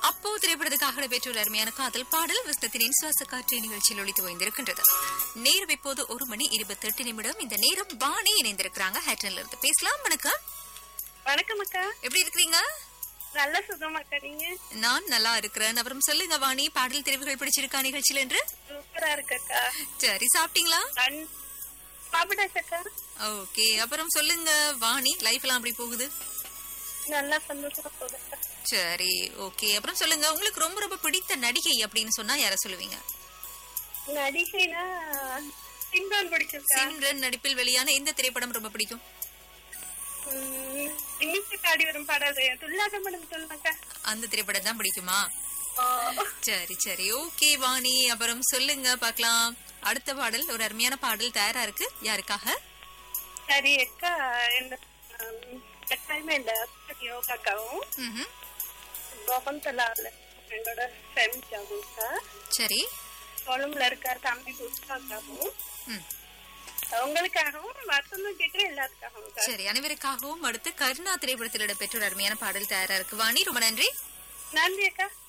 அப்போ திரைப்படத்துக்காக பெற்றோர் அருமையான காதல் பாடல் விஸ்தத்தின் சுவாச காற்று நிகழ்ச்சியில் ஒழித்து ஓய்ந்திருக்கின்றது நேரம் இப்போது ஒரு மணி இருபத்தி எட்டு நிமிடம் இந்த நேரம் வாணி இணைந்திருக்கிறாங்க ஹேட்டன்ல இருந்து பேசலாம் வணக்கம் வணக்கம் அக்கா எப்படி இருக்கிறீங்க நல்ல சுகம் அக்கா நீங்க நான் நல்லா இருக்கிறேன் அப்புறம் சொல்லுங்க வாணி பாடல் தெரிவுகள் பிடிச்சிருக்கா நிகழ்ச்சியில் என்று சூப்பரா இருக்கு அக்கா சரி சாப்பிட்டீங்களா அன்- சாப்பிட்டாச்சு அக்கா ஓகே அப்புறம் சொல்லுங்க வாணி லைஃப் எல்லாம் அப்படி போகுது நல்லா சந்தோஷமா போகுது அக்கா. சரி ஓகே அப்புறம் சொல்லுங்க உங்களுக்கு ரொம்ப ரொம்ப பிடித்த நடிகை அப்படின்னு சொன்னா யார சொல்லுவீங்க நடிகைனா சிங்கான் பிடிச்சிருக்கா சிம்ரன் நடிப்பில் வெளியான எந்த திரைப்படம் ரொம்ப பிடிக்கும் இங்கிலீஷ் ஆடி வரும் பாடாது துல்லாத மேடம் சொல்லுங்க அந்த திரைப்படம் தான் பிடிக்குமா ஓ, சரி சரி ஓகே வாணி அப்புறம் சொல்லுங்க பார்க்கலாம் அடுத்த பாடல் ஒரு அருமையான பாடல் தயாரா இருக்கு யாருக்காக சரி அக்கா என்ன கட்டாயமே இந்த யோகாக்காவும் ம்ஹும். கோபந்தலால என்னோட ஃப்ரெண்ட் அக்கா சரி கொழும்புல இருக்க தம்பி புஷ்பாக்காவும் ம். உங்களுக்காகவும் மத்தவங்க கேட்கிற எல்லாத்துக்காகவும் அக்கா. சரி அனைவருக்காகவும் அடுத்து கருணா திரைப்படத்தில் இடம்பெற்ற ஒரு அருமையான பாடல் தயாரா இருக்கு வாணி ரொம்ப நன்றி நன்றி அக்கா